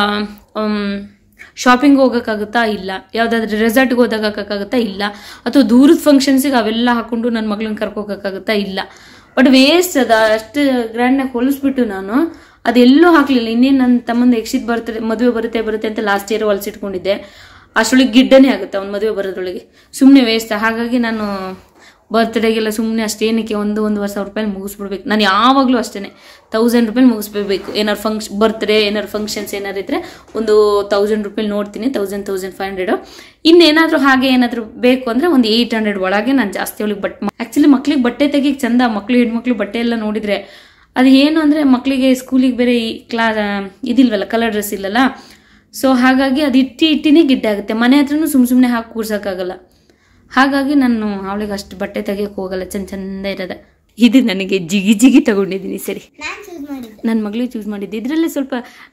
ಶಾಪಿಂಗ್ ಹೋಗೋಕ್ಕಾಗುತ್ತಾ ಇಲ್ಲ ಯಾವುದಾದ್ರೂ ರೆಸಾರ್ಟ್ಗೆ ಹೋದಾಗ ಹಾಕೋಕ್ಕಾಗುತ್ತಾ ಇಲ್ಲ ಅಥವಾ ದೂರದ ಫಂಕ್ಷನ್ಸಿಗೆ ಅವೆಲ್ಲ ಹಾಕೊಂಡು ನನ್ನ ಮಗಳನ್ನ ಕರ್ಕೋಗೋಕ್ಕಾಗುತ್ತಾ ಇಲ್ಲ ಬಟ್ ವೇಸ್ಟ್ ಅದ ಅಷ್ಟು ಗ್ರ್ಯಾಂಡಾಗಿ ಹೊಲಿಸ್ಬಿಟ್ಟು ನಾನು ಅದೆಲ್ಲೂ ಹಾಕ್ಲಿಲ್ಲ ಇನ್ನೇನು ನನ್ನ ತಮ್ಮಂದು ಯಕ್ಷಿತ್ ಬರ್ತದೆ ಮದುವೆ ಬರುತ್ತೆ ಬರುತ್ತೆ ಅಂತ ಲಾಸ್ಟ್ ಇಯರ್ ಹೊಲಿಸಿಟ್ಕೊಂಡಿದ್ದೆ ಅಷ್ಟರೊಳಗೆ ಗಿಡ್ಡನೇ ಆಗುತ್ತೆ ಅವ್ನ ಮದುವೆ ಬರೋದ್ರೊಳಗೆ ಸುಮ್ಮನೆ ವೇಸ್ಟ್ ಹಾಗಾಗಿ ನಾನು ಬರ್ತ್ಡೇಗೆಲ್ಲ ಸುಮ್ಮನೆ ಅಷ್ಟೇನಕ್ಕೆ ಒಂದು ಒಂದೂವರೆ ಸಾವಿರ ರೂಪಾಯಿ ಮುಗಿಸ್ಬಿಡ್ಬೇಕು ನಾನು ಯಾವಾಗಲೂ ಅಷ್ಟೇ ತೌಸಂಡ್ ರೂಪಾಯಿ ಮುಗಿಸ್ಬಿಡ್ಬೇಕು ಏನಾರು ಫಂಕ್ಷನ್ ಬರ್ತ್ಡೇ ಏನಾರು ಫಂಕ್ಷನ್ಸ್ ಏನಾರು ಇದ್ರೆ ಒಂದು ತೌಸಂಡ್ ರೂಪಾಯಿ ನೋಡ್ತೀನಿ ತೌಸಂಡ್ ತೌಸಂಡ್ ಫೈವ್ ಹಂಡ್ರೆಡ್ ಇನ್ನೇನಾದರೂ ಹಾಗೆ ಏನಾದರೂ ಬೇಕು ಅಂದರೆ ಒಂದು ಏಯ್ಟ್ ಹಂಡ್ರೆಡ್ ಒಳಗೆ ನಾನು ಜಾಸ್ತಿ ಅವಳಿಗೆ ಬಟ್ ಆ್ಯಕ್ಚುಲಿ ಮಕ್ಳಿಗೆ ಬಟ್ಟೆ ತೆಗಿಗೆ ಚಂದ ಮಕ್ಳು ಹೆಣ್ಮಕ್ಳು ಬಟ್ಟೆ ಎಲ್ಲ ನೋಡಿದರೆ ಅದು ಏನು ಅಂದರೆ ಮಕ್ಕಳಿಗೆ ಸ್ಕೂಲಿಗೆ ಬೇರೆ ಈ ಕ್ಲಾ ಇದಿಲ್ವಲ್ಲ ಕಲರ್ ಡ್ರೆಸ್ ಇಲ್ಲಲ್ಲ ಸೊ ಹಾಗಾಗಿ ಅದು ಇಟ್ಟಿ ಇಟ್ಟಿನೇ ಗಿಡ್ಡಾಗುತ್ತೆ ಮನೆ ಹತ್ರನೂ ಸುಮ್ಮ ಸುಮ್ಮನೆ ಹಾಕಿ ಕೂರ್ಸೋಕ್ಕಾಗಲ್ಲ ಹಾಗಾಗಿ ನಾನು ಅವಳಿಗೆ ಅಷ್ಟು ಬಟ್ಟೆ ತೆಗಿಯೋಕೆ ಹೋಗಲ್ಲ ಚಂದ ಚಂದ ಇರೋದ ಇದು ನನಗೆ ಜಿಗಿ ಜಿಗಿ ತಗೊಂಡಿದ್ದೀನಿ ಸರಿ ನಾನು ಚೂಸ್ ಮಾಡಿದ್ದೆ ನನ್ನ ಮಗಳಿಗೆ ಚೂಸ್ ಮಾಡಿದ್ದೆ ಇದರಲ್ಲಿ ಸ್ವಲ್ಪ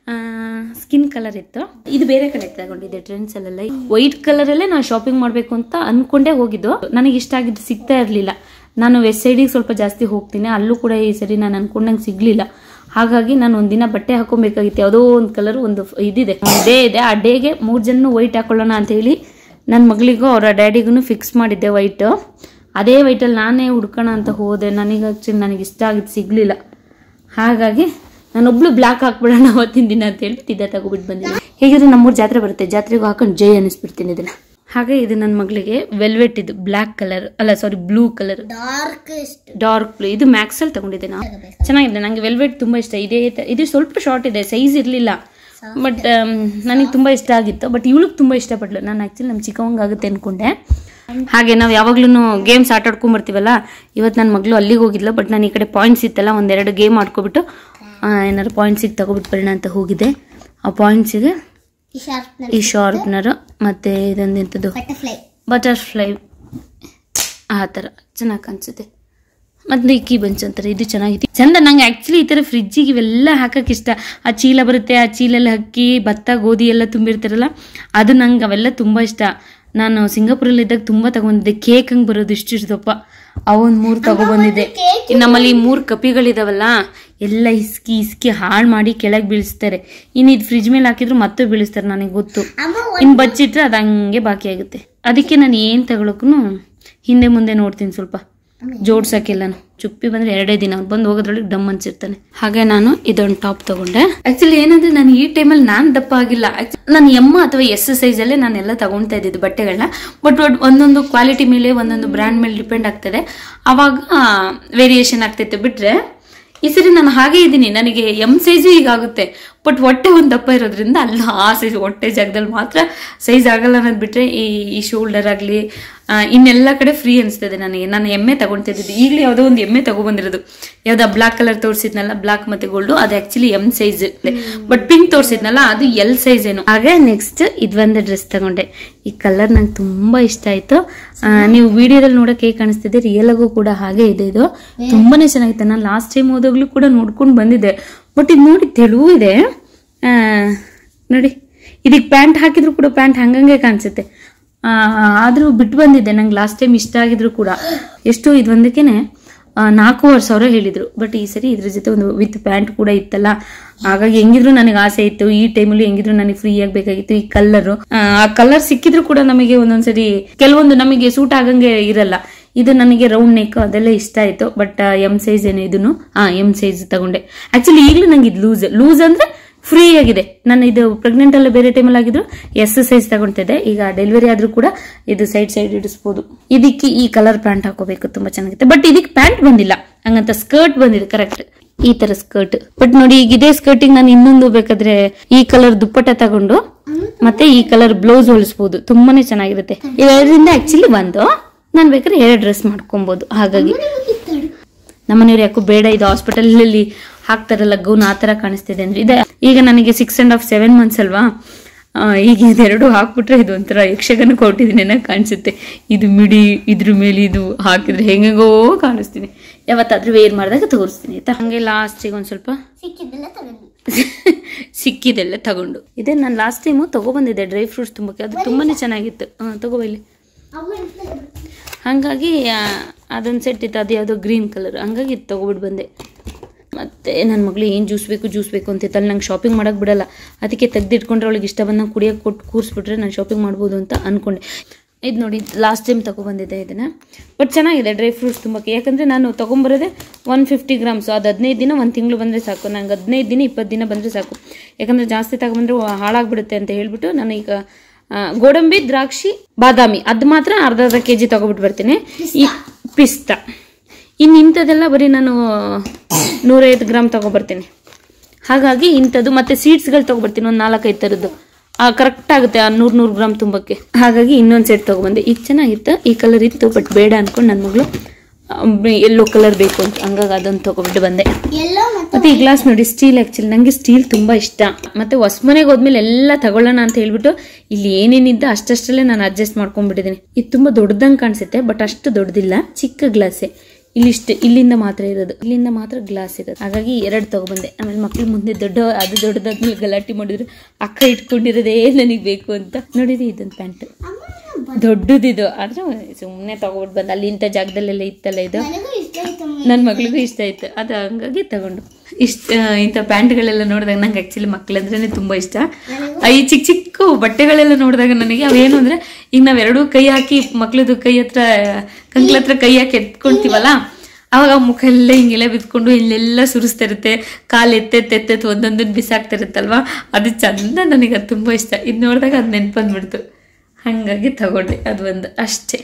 ಸ್ಕಿನ್ ಕಲರ್ ಇತ್ತು ಇದು ಬೇರೆ ಕಡೆ ತಗೊಂಡಿದ್ದೆ ಟ್ರೆಂಡ್ಸ್ ಅಲ್ಲೆಲ್ಲ ವೈಟ್ ಕಲರ್ ಅಲ್ಲೇ ನಾನು ಶಾಪಿಂಗ್ ಮಾಡಬೇಕು ಅಂತ ಅನ್ಕೊಂಡೇ ಹೋಗಿದ್ದು ನನಗೆ ಇಷ್ಟ ಆಗಿದ್ದು ಸಿಗ್ತಾ ಇರಲಿಲ್ಲ ನಾನು ವೆಸ್ಟ್ ಸೈಡಿಗೆ ಸ್ವಲ್ಪ ಜಾಸ್ತಿ ಹೋಗ್ತೀನಿ ಅಲ್ಲೂ ಕೂಡ ಈ ಸರಿ ನಾನು ಅನ್ಕೊಂಡಂಗೆ ಸಿಗ್ಲಿಲ್ಲ ಹಾಗಾಗಿ ನಾನು ಒಂದಿನ ಬಟ್ಟೆ ಹಾಕೊಬೇಕಾಗಿತ್ತು ಯಾವುದೋ ಒಂದು ಕಲರ್ ಒಂದು ಇದಿದೆ ಡೇ ಇದೆ ಆ ಡೇಗೆ ಮೂರು ಜನ ವೈಟ್ ಹಾಕೊಳ್ಳೋಣ ಅಂತ ಹೇಳಿ ನನ್ನ ಮಗಳಿಗೂ ಅವರ ಡ್ಯಾಡಿಗೂ ಫಿಕ್ಸ್ ಮಾಡಿದ್ದೆ ವೈಟು ಅದೇ ವೈಟಲ್ಲಿ ನಾನೇ ಹುಡ್ಕೋಣ ಅಂತ ಹೋದೆ ನನಗೆ ಆಕ್ಚುಲಿ ನನಗೆ ಇಷ್ಟ ಆಗಿದ್ದು ಸಿಗಲಿಲ್ಲ ಹಾಗಾಗಿ ನಾನೊಬ್ಳು ಬ್ಲಾಕ್ ಹಾಕ್ಬಿಡೋಣ ಅವತ್ತಿನ ದಿನ ಅಂತ ಹೇಳ್ಬಿಟ್ಟು ಇದ ತಗೊಬಿಟ್ಟು ಬಂದಿದ್ದೆ ಹೇಗಿದ್ರೆ ನಮ್ಮೂರು ಜಾತ್ರೆ ಬರುತ್ತೆ ಜಾತ್ರೆಗೂ ಹಾಕೊಂಡು ಜೈ ಅನ್ನಿಸ್ಬಿಡ್ತೀನಿ ಇದನ್ನ ಹಾಗೆ ಇದು ನನ್ನ ಮಗಳಿಗೆ ವೆಲ್ವೆಟ್ ಇದು ಬ್ಲ್ಯಾಕ್ ಕಲರ್ ಅಲ್ಲ sorry blue colour darkest dark blue ಇದು ಮ್ಯಾಕ್ಸಲ್ಲಿ ತಗೊಂಡಿದ್ದೆ ನಾವು ಚೆನ್ನಾಗಿದೆ ನನಗೆ ವೆಲ್ವೆಟ್ ತುಂಬ ಇಷ್ಟ ಇದೇ ತ- ಇದು ಸ್ವಲ್ಪ ಶಾರ್ಟ್ ಇದೆ ಸೈಜ್ ಇರಲಿಲ್ಲ ಬಟ್ ನನಗೆ ತುಂಬ ಇಷ್ಟ ಆಗಿತ್ತು ಬಟ್ ಇವಳಿಗೆ ತುಂಬ ಇಷ್ಟಪಟ್ಲು ನಾನು ಆ್ಯಕ್ಚುಲಿ ನಮ್ಮ ಚಿಕ್ಕವಂಗೆ ಆಗುತ್ತೆ ಅಂದ್ಕೊಂಡೆ ಹಾಗೆ ನಾವು ಯಾವಾಗ್ಲೂ ಗೇಮ್ಸ್ ಆಟ ಆಡ್ಕೊಂಬರ್ತೀವಲ್ಲ ಇವತ್ತು ನನ್ನ ಮಗಳು ಅಲ್ಲಿಗೆ ಹೋಗಿದ್ಲು ಬಟ್ ನಾನು ಈ ಕಡೆ ಪಾಯಿಂಟ್ಸ್ ಇತ್ತಲ್ಲ ಒಂದೆರಡು ಗೇಮ್ ಆಡ್ಕೊಬಿಟ್ಟು ಆ, ಏನಾದ್ರು ಪಾಯಿಂಟ್ಸಿಗೆ ತಗೊಬಿಟ್ಟು ಬರೋಣ ಅಂತ ಹೋಗಿದ್ದೆ ಆ ಪಾಯಿಂಟ್ಸಿಗೆ ಈ ಶಾರ್ಪ್ನರ್ ಈ ಶಾರ್ಪ್ನರು ಮತ್ತು ಇದೊಂದು ಎಂಥದ್ದು ಬಟರ್ಫ್ಲೈ ಬಟರ್ಫ್ಲೈ ಆ ಥರ ಚೆನ್ನಾಗಿ ಕಾಣಿಸುತ್ತೆ ಮತ್ತು ಈ ಕೀ ಬಂಚ್ ಅಂತಾರೆ ಇದು ಚೆನ್ನಾಗಿದೆ ಚಂದ ನಂಗೆ ಆ್ಯಕ್ಚುಲಿ ಈ ಥರ ಫ್ರಿಜ್ಜಿಗೆ ಇವೆಲ್ಲ ಹಾಕಕ್ಕೆ ಇಷ್ಟ ಆ ಚೀಲ ಬರುತ್ತೆ ಆ ಚೀಲೆಲ್ಲ ಅಕ್ಕಿ ಭತ್ತ ಗೋಧಿ ಎಲ್ಲ ತುಂಬಿರ್ತಾರಲ್ಲ ಅದು ನಂಗೆ ಅವೆಲ್ಲ ತುಂಬ ಇಷ್ಟ ನಾನು ಸಿಂಗಾಪುರಲ್ಲಿದ್ದಾಗ ತುಂಬ ತಗೊಂಡಿದ್ದೆ ಕೇಕ್ ಹಂಗೆ ಬರೋದು ಇಷ್ಟಿಷ್ಟು ದಪ್ಪ ಅವೊಂದು ಮೂರು ತಗೊಬಂದಿದ್ದೆ ಇನ್ನು ನಮ್ಮಲ್ಲಿ ಮೂರು ಕಪಿಗಳಿದಾವಲ್ಲ ಎಲ್ಲ ಇಸ್ಕಿ ಇಸ್ಕಿ ಹಾಳು ಮಾಡಿ ಕೆಳಗೆ ಬೀಳಿಸ್ತಾರೆ ಇನ್ನು ಇದು ಫ್ರಿಜ್ ಮೇಲೆ ಹಾಕಿದ್ರು ಮತ್ತೆ ಬೀಳಿಸ್ತಾರೆ ನನಗೆ ಗೊತ್ತು ಅಮ್ಮ ಇನ್ನು ಬಚ್ಚಿಟ್ರೆ ಅದು ಹಂಗೆ ಬಾಕಿ ಆಗುತ್ತೆ ಅದಕ್ಕೆ ನಾನು ಏನು ತಗೊಳಕ್ಕೂ ಹಿಂದೆ ಮುಂದೆ ನೋಡ್ತೀನಿ ಸ್ವಲ್ಪ ಜೋಡ್ಸಕ್ಕೆಲ್ಲನು ಚುಪ್ಪಿ ಬಂದ್ರೆ ಎರಡೇ ದಿನ ಅವ್ನು ಬಂದು ಹೋಗೋದ್ರೊಳಗೆ ಡಮ್ ಅನ್ಸಿರ್ತಾನೆ ಹಾಗೆ ನಾನು ಇದೊಂದು ಟಾಪ್ ತಗೊಂಡೆ ಆಕ್ಚುಲಿ ಏನಂದ್ರೆ ನಾನು ಈ ಟೈಮಲ್ಲಿ ನಾನು ದಪ್ಪ ಆಗಿಲ್ಲ ನಾನು ಎಮ್ಮ ಅಥವಾ ಎಸ್ ಸೈಜ್ ಅಲ್ಲೇ ನಾನೆಲ್ಲ ತಗೊಳ್ತಾ ಇದ್ದಿದ್ದು ಬಟ್ಟೆಗಳನ್ನ ಬಟ್ ಒಂದೊಂದು ಕ್ವಾಲಿಟಿ ಮೇಲೆ ಒಂದೊಂದು ಬ್ರ್ಯಾಂಡ್ ಮೇಲೆ ಡಿಪೆಂಡ್ ಆಗ್ತದೆ ಅವಾಗ ವೇರಿಯೇಷನ್ ಆಗ್ತೈತೆ ಬಿಟ್ರೆ ಈ ಸರಿ ನಾನು ಹಾಗೆ ಇದ್ದೀನಿ ನನಗೆ ಎಮ್ ಸೈಜು ಈಗ ಆಗುತ್ತೆ ಬಟ್ ಹೊಟ್ಟೆ ಒಂದು ದಪ್ಪ ಇರೋದ್ರಿಂದ ಅಲ್ಲ ಆ ಸೈಜ್ ಹೊಟ್ಟೆ ಜಾಗದಲ್ಲಿ ಮಾತ್ರ ಸೈಜ್ ಆಗಲ್ಲ ಅನ್ನೋದು ಬಿಟ್ರೆ ಈ ಈ ಶೋಲ್ಡರ್ ಆಗಲಿ ಇನ್ನೆಲ್ಲ ಕಡೆ ಫ್ರೀ ಅನಿಸ್ತದೆ ನನಗೆ ನಾನು ಎಮ್ಮೆ ತಗೊಳ್ತಿದ್ದಿದ್ದು ಈಗಲೇ ಯಾವುದೋ ಒಂದು ಎಮ್ಮೆ ತಗೊಬಂದಿರೋದು ಯಾವ್ದೋ ಬ್ಲಾಕ್ ಕಲರ್ ತೋರಿಸಿದ್ನಲ್ಲ ಬ್ಲಾಕ್ ಮತ್ತೆ ಗೋಲ್ಡು ಅದು actually M size but pink ತೋರಿಸಿದ್ನಲ್ಲ ಅದು ಎಲ್ ಸೈಜ್ ಏನು ಹಾಗೆ ನೆಕ್ಸ್ಟ್ ಇದೊಂದು ಡ್ರೆಸ್ ತಗೊಂಡೆ ಈ ಕಲರ್ ನಂಗೆ ತುಂಬಾ ಇಷ್ಟ ಆಯ್ತು ಆ, ನೀವು ವಿಡಿಯೋದಲ್ಲಿ ನೋಡಕ್ಕೆ ಹೇಗೆ ಕಾಣಿಸ್ತಿದೆ ರಿಯಲ್ ಆಗು ಕೂಡ ಹಾಗೆ ಇದೆ ಇದು ತುಂಬಾನೇ ಚೆನ್ನಾಗಿತ್ತು ನಾನು ಲಾಸ್ಟ್ ಟೈಮ್ ಹೋದಾಗ್ಲೂ ಕೂಡ ನೋಡ್ಕೊಂಡು ಬಂದಿದ್ದೆ ಬಟ್ ಇದು ನೋಡಿ ತೆಳುವು ಇದೆ ಆ, ನೋಡಿ ಇದಕ್ಕೆ ಪ್ಯಾಂಟ್ ಹಾಕಿದ್ರು ಕೂಡ ಪ್ಯಾಂಟ್ ಹಂಗಂಗೆ ಕಾಣಿಸುತ್ತೆ ಆ, ಆದ್ರೂ ಬಿಟ್ಟು ಬಂದಿದ್ದೆ ನಂಗೆ ಲಾಸ್ಟ್ ಟೈಮ್ ಇಷ್ಟ ಆಗಿದ್ರು ಕೂಡ ಎಷ್ಟು ಇದು ಒಂದಕ್ಕೇನೆ ಆ, ನಾಲ್ಕೂವರೆ ಸಾವಿರ ಹೇಳಿದ್ರು ಬಟ್ ಈ ಸರಿ ಇದ್ರ ಜೊತೆ ಒಂದು ವಿತ್ ಪ್ಯಾಂಟ್ ಕೂಡ ಇತ್ತಲ್ಲ ಹಾಗಾಗಿ ಹೆಂಗಿದ್ರು ನನಗೆ ಆಸೆ ಇತ್ತು ಈ ಟೈಮಲ್ಲಿ ಹೆಂಗಿದ್ರು ನನಗೆ ಫ್ರೀ ಆಗಬೇಕಾಗಿತ್ತು ಈ ಕಲರ್ ಆ ಕಲರ್ ಸಿಕ್ಕಿದ್ರು ಕೂಡ ನಮಗೆ ಒಂದೊಂದ್ಸರಿ ಕೆಲವೊಂದು ನಮಗೆ ಸೂಟ್ ಆಗಂಗೆ ಇರಲ್ಲ ಇದು ನನಗೆ ರೌಂಡ್ ನೆಕ್ ಅದೆಲ್ಲ ಇಷ್ಟ ಆಯ್ತು ಬಟ್ ಎಮ್ ಸೈಜ್ ಏನು ಇದನ್ನು ಹಾ ಎಮ್ ಸೈಜ್ ತಗೊಂಡೆ ಆಕ್ಚುಲಿ ಈಗಲೂ ನಂಗೆ ಇದು ಲೂಸ್ ಲೂಸ್ ಅಂದ್ರೆ ಫ್ರೀ ಆಗಿದೆ ನಾನು ಇದು ಪ್ರೆಗ್ನೆಂಟ್ ಅಲ್ಲ ಬೇರೆ ಟೈಮಲ್ಲಿ ಆಗಿದ್ರು ಎಸ್ ಸೈಜ್ ತಗೊಳ್ತಿದ್ದೆ ಈಗ ಡೆಲಿವರಿ ಆದ್ರೂ ಕೂಡ ಇದು ಸೈಡ್ ಸೈಡ್ ಇಡಿಸ್ಬೋದು ಇದಕ್ಕೆ ಈ ಕಲರ್ ಪ್ಯಾಂಟ್ ಹಾಕೋಬೇಕು ತುಂಬಾ ಚೆನ್ನಾಗಿರುತ್ತೆ ಬಟ್ ಇದಕ್ಕೆ ಪ್ಯಾಂಟ್ ಬಂದಿಲ್ಲ ಹಂಗಂತ ಸ್ಕರ್ಟ್ ಬಂದಿದೆ ಕರೆಕ್ಟ್ ಈ ತರ ಸ್ಕರ್ಟ್ ಬಟ್ ನೋಡಿ ಈಗ ಇದೇ ಸ್ಕರ್ಟಿಗೆ ನಾನು ಇನ್ನೊಂದು ಬೇಕಾದ್ರೆ ಈ ಕಲರ್ ದುಪ್ಪಟ್ಟ ತಗೊಂಡು ಮತ್ತೆ ಈ ಕಲರ್ ಬ್ಲೌಸ್ ಹೊಲಿಸ್ಬೋದು ತುಂಬಾನೇ ಚೆನ್ನಾಗಿರುತ್ತೆ ಇವೆರಡರಿಂದ ಆಕ್ಚುಲಿ ಒಂದು ನಾನು ಬೇಕಾದ್ರೆ ಎರಡು ಡ್ರೆಸ್ ಮಾಡ್ಕೊಬೋದು ಹಾಗಾಗಿ ನಮ್ಮನೆಯವ್ರು ಯಾಕೋ ಬೇಡ ಇದು ಹಾಸ್ಪಿಟಲ್ ಅಲ್ಲಿ ಹಾಕ್ತಾರಲ್ಲ ಗೌನ್ ಆ ತರ ಕಾಣಿಸ್ತಿದೆ ಅಂದ್ರೆ ಇದೆ ಈಗ ನನಗೆ six and half seven months ಅಲ್ವಾ ಆ, ಈಗ ಇದೆರಡು ಹಾಕ್ಬಿಟ್ರೆ ಇದು ಒಂಥರ ಯಕ್ಷಗಾನಕ್ಕೆ ಹೊರಟಿದ್ದೀನಿ ಅನ್ನೋ ಕಾಣಿಸುತ್ತೆ ಇದು ಮಿಡಿ ಇದ್ರ ಮೇಲೆ ಇದು ಹಾಕಿದ್ರೆ ಹೆಂಗೆಗೋ ಕಾಣಿಸ್ತೀನಿ ಯಾವತ್ತಾದ್ರೂ ವೇರ್ ಮಾಡಿದಾಗ ತೋರಿಸ್ತೀನಿ ಆಯ್ತಾ ಹಂಗೆ ಲಾಸ್ಟಿಗೆ ಒಂದು ಸ್ವಲ್ಪ ಸಿಕ್ಕಿದ್ದೆಲ್ಲ ತಗೊಂಡು ಸಿಕ್ಕಿದೆಲ್ಲ ತಗೊಂಡು ಇದೇ ನಾನು ಲಾಸ್ಟ್ ಟೈಮು ತಗೊಬಂದಿದ್ದೆ ಡ್ರೈ ಫ್ರೂಟ್ಸ್ ತುಂಬಕ್ಕೆ ಅದು ತುಂಬಾನೇ ಚೆನ್ನಾಗಿತ್ತು ಹಾಂ ತಗೋ ಇಲ್ಲಿ ಹಾಗಾಗಿ ಅದೊಂದು ಸೆಟ್ ಇತ್ತು ಅದು ಯಾವುದೋ ಗ್ರೀನ್ ಕಲರ್ ಹಂಗಾಗಿ ಇದು ತೊಗೊಬಿಟ್ಟು ಬಂದೆ ಮತ್ತು ನನ್ನ ಮಗಳು ಏನು ಜ್ಯೂಸ್ ಬೇಕು ಜ್ಯೂಸ್ ಬೇಕು ಅಂತಿತ್ತು ಅಲ್ಲಿ ನಂಗೆ ಶಾಪಿಂಗ್ ಮಾಡೋಕ್ಕೆ ಬಿಡಲ್ಲ ಅದಕ್ಕೆ ತೆಗೆದಿಟ್ಕೊಂಡ್ರೆ ಅವಳಿಗೆ ಇಷ್ಟ ಬಂದಂಗೆ ಕುಡಿಯೋಕೆ ಕೊಟ್ಟು ಕೂರಿಸ್ಬಿಟ್ರೆ ನಾನು ಶಾಪಿಂಗ್ ಮಾಡ್ಬೋದು ಅಂತ ಅಂದ್ಕೊಂಡೆ ಇದು ನೋಡಿ ಲಾಸ್ಟ್ ಟೈಮ್ ತೊಗೊಬಂದಿದ್ದೆ ಇದನ್ನು ಬಟ್ ಚೆನ್ನಾಗಿದೆ ಡ್ರೈ ಫ್ರೂಟ್ಸ್ ತುಂಬಕ್ಕೆ ಯಾಕಂದರೆ ನಾನು ತೊಗೊಂಬರೋದೇ ಒನ್ ಫಿಫ್ಟಿ ಗ್ರಾಮ್ಸು ಅದು ಹದಿನೈದು ದಿನ ಒಂದು ತಿಂಗಳು ಬಂದರೆ ಸಾಕು ನಂಗೆ ಹದಿನೈದು ದಿನ ಇಪ್ಪತ್ತು ದಿನ ಬಂದರೆ ಸಾಕು ಯಾಕಂದರೆ ಜಾಸ್ತಿ ತಗೊಂಬಂದ್ರೆ ಹಾಳಾಗ್ಬಿಡುತ್ತೆ ಅಂತ ಹೇಳ್ಬಿಟ್ಟು ನಾನು ಈಗ ಆ, ಗೋಡಂಬಿ ದ್ರಾಕ್ಷಿ ಬಾದಾಮಿ ಅದು ಮಾತ್ರ ಅರ್ಧ ಅರ್ಧ ಕೆ ಜಿ ತೊಗೊಬಿಟ್ಟು ಬರ್ತೀನಿ ಈ ಪಿಸ್ತಾ ಇನ್ನು ಇಂಥದ್ದೆಲ್ಲ ಬರೀ ನಾನು ನೂರೈವತ್ತು ಗ್ರಾಮ್ ತೊಗೊಬರ್ತೀನಿ ಹಾಗಾಗಿ ಇಂಥದ್ದು ಮತ್ತೆ ಸೀಡ್ಸ್ಗಳು ತೊಗೊಬರ್ತೀನಿ ಒಂದು ನಾಲ್ಕೈದು ಥರದ್ದು ಕರೆಕ್ಟ್ ಆಗುತ್ತೆ ಆ ನೂರು ನೂರು ಗ್ರಾಮ್ ತುಂಬಕ್ಕೆ ಹಾಗಾಗಿ ಇನ್ನೊಂದು ಸೆಟ್ ತೊಗೊಬಂದೆ ಇದು ಚೆನ್ನಾಗಿತ್ತು ಈ ಕಲರ್ ಇತ್ತು ಬಟ್ ಬೇಡ ಅನ್ಕೊಂಡು ನನ್ನ ಮಗಳು ಎಲ್ಲೋ ಕಲರ್ ಬೇಕು ಅಂತ ಹಂಗಾಗಿ ಅದೊಂದು ತೊಗೊಬಿಟ್ಟು ಬಂದೆ ಎಲ್ಲೋ ಮತ್ತೆ ಮತ್ತೆ ಈ ಗ್ಲಾಸ್ ನೋಡಿ ಸ್ಟೀಲ್ ಆಕ್ಚುಲಿ ನಂಗೆ ಸ್ಟೀಲ್ ತುಂಬಾ ಇಷ್ಟ ಮತ್ತೆ ಹೊಸ ಮನೆಗೆ ಹೋದ್ಮೇಲೆ ಎಲ್ಲ ತಗೊಳ್ಳೋಣ ಅಂತ ಹೇಳ್ಬಿಟ್ಟು ಇಲ್ಲಿ ಏನೇನಿದ್ದ ಅಷ್ಟಷ್ಟಲ್ಲೇ ನಾನು ಅಡ್ಜಸ್ಟ್ ಮಾಡ್ಕೊಂಡ್ಬಿಟ್ಟಿದ್ದೀನಿ ಇದು ತುಂಬಾ ದೊಡ್ಡದಂಗೆ ಕಾಣಿಸುತ್ತೆ ಬಟ್ ಅಷ್ಟು ದೊಡ್ಡದಿಲ್ಲ ಚಿಕ್ಕ ಗ್ಲಾಸೇ ಇಲ್ಲಿ ಇಷ್ಟು ಇಲ್ಲಿಂದ ಮಾತ್ರ ಇರೋದು ಇಲ್ಲಿಂದ ಮಾತ್ರ ಗ್ಲಾಸ್ ಇರೋದು ಹಾಗಾಗಿ ಎರಡು ತಗೊಬಂದೆ ಆಮೇಲೆ ಮಕ್ಳು ಮುಂದೆ ದೊಡ್ಡ ಅದು ದೊಡ್ಡದಾದ್ಮೇಲೆ ಗಲಾಟೆ ಮಾಡಿದ್ರು ಅಕ್ಕ ಇಟ್ಕೊಂಡಿರೋದೇ ನನಗೆ ಬೇಕು ಅಂತ ನೋಡಿರಿ ಇದೊಂದು ಪ್ಯಾಂಟ್ ದೊಡ್ಡದಿದು ಆದ್ರೆ ಸುಮ್ಮನೆ ತಗೊಬಿಟ್ಟು ಬಂದ ಅಲ್ಲಿ ಇಂಥ ಜಾಗದಲ್ಲೆಲ್ಲ ಇತ್ತಲ್ಲ ಇದು ನನಗೂ ಇಷ್ಟ ಆಯ್ತು ನನ್ನ ಮಗಳಿಗೂ ಇಷ್ಟ ಆಯ್ತು ಅದು ಹಂಗಾಗಿ ತಗೊಂಡು ಇಷ್ಟ ಇಂಥ ಪ್ಯಾಂಟ್ಗಳೆಲ್ಲ ನೋಡಿದಾಗ ನಂಗೆ ಆ್ಯಕ್ಚುಲಿ ಮಕ್ಳಂದ್ರೇ ತುಂಬ ಇಷ್ಟ ಆ, ಈ ಚಿಕ್ಕ ಚಿಕ್ಕ ಬಟ್ಟೆಗಳೆಲ್ಲ ನೋಡಿದಾಗ ನನಗೆ ಅವೇನು ಅಂದರೆ ಈಗ ನಾವೆರಡೂ ಕೈ ಹಾಕಿ ಮಕ್ಳದ್ದು ಕೈ ಹತ್ರ ಕಂಕ್ಳ ಹತ್ರ ಕೈ ಹಾಕಿ ಎತ್ಕೊಂತೀವಲ್ಲ ಅವಾಗ ಆ ಮುಖ ಎಲ್ಲ ಹಿಂಗೆಲ್ಲ ಬಿದ್ಕೊಂಡು ಇಲ್ಲೆಲ್ಲ ಸುರಿಸ್ತಾ ಇರುತ್ತೆ ಕಾಲು ಎತ್ತೆತ್ತೆತ್ತೆತ್ತು ಒಂದೊಂದನ್ನು ಬಿಸಾಕ್ತಾ ಇರುತ್ತಲ್ವಾ ಅದು ಚಂದ ನನಗೆ ಅದು ತುಂಬ ಇಷ್ಟ ಇದು ನೋಡಿದಾಗ ಅದು ನೆನ್ಪು ಬಂದ್ಬಿಡ್ತು ಹಾಗಾಗಿ ತಗೊಂಡೆ ಅದು ಒಂದು ಅಷ್ಟೇ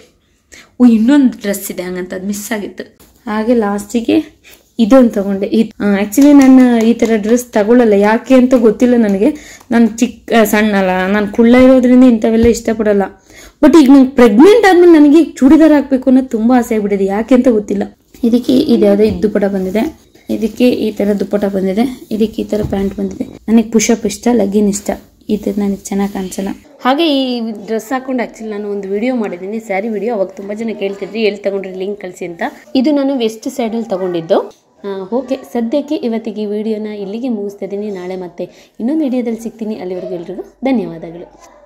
ಓ ಇನ್ನೊಂದು ಡ್ರೆಸ್ ಇದೆ ಹಂಗಂತ ಅದು ಮಿಸ್ ಆಗಿತ್ತು ಹಾಗೆ ಲಾಸ್ಟಿಗೆ ಇದೊಂದು ತಗೊಂಡೆ ಆ್ಯಕ್ಚುಲಿ ನಾನು ಈ ಥರ ಡ್ರೆಸ್ ತಗೊಳ್ಳಲ್ಲ ಯಾಕೆ ಅಂತ ಗೊತ್ತಿಲ್ಲ ನನಗೆ ನಾನು ಚಿಕ್ಕ ಆ, ಸಣ್ಣ ಅಲ್ಲ ನಾನು ಕುಳ್ಳ ಇರೋದ್ರಿಂದ ಇಂಥವೆಲ್ಲ ಇಷ್ಟಪಡಲ್ಲ ಬಟ್ ಈಗ ನಂಗೆ ಪ್ರೆಗ್ನೆಂಟ್ ಆದ್ಮೇಲೆ ನನಗೆ ಈಗ ಚೂಡಿದಾರ ಹಾಕ್ಬೇಕು ಅನ್ನೋದು ತುಂಬ ಆಸೆ ಆಗ್ಬಿಟ್ಟಿದೆ ಯಾಕೆ ಅಂತ ಗೊತ್ತಿಲ್ಲ ಇದಕ್ಕೆ ಇದು ಯಾವುದೋ ಇದು ದುಪ್ಪಟ ಬಂದಿದೆ ಇದಕ್ಕೆ ಈ ಥರ ದುಪ್ಪಟ ಬಂದಿದೆ ಇದಕ್ಕೆ ಈ ಥರ ಪ್ಯಾಂಟ್ ಬಂದಿದೆ ನನಗೆ ಪುಷಪ್ ಇಷ್ಟ ಲಗ್ಗಿನ್ ಇಷ್ಟ ಈ ಥರ ನನಗೆ ಚೆನ್ನಾಗಿ ಕಾಣಿಸಲ್ಲ ಹಾಗೆ ಈ ಡ್ರೆಸ್ ಹಾಕೊಂಡು ಆ್ಯಕ್ಚುಲಿ ನಾನು ಒಂದು ವಿಡಿಯೋ ಮಾಡಿದ್ದೀನಿ ಸ್ಯಾರಿ ವಿಡಿಯೋ ಅವಾಗ ತುಂಬ ಜನ ಕೇಳ್ತಿದ್ರಿ ಎಲ್ಲಿ ತಗೊಂಡ್ರಿ ಲಿಂಕ್ ಕಳಿಸಿ ಅಂತ ಇದು ನಾನು ವೆಸ್ಟ್ ಸೈಡಲ್ಲಿ ತಗೊಂಡಿದ್ದು ಓಕೆ ಸದ್ಯಕ್ಕೆ ಇವತ್ತಿಗೆ ಈ ವಿಡಿಯೋನ ಇಲ್ಲಿಗೆ ಮುಗಿಸ್ತಾ ಇದ್ದೀನಿ ನಾಳೆ ಮತ್ತೆ ಇನ್ನೊಂದು ವಿಡಿಯೋದಲ್ಲಿ ಸಿಗ್ತೀನಿ ಅಲ್ಲಿವರೆಗೂ ಎಲ್ರಿಗೂ ಧನ್ಯವಾದಗಳು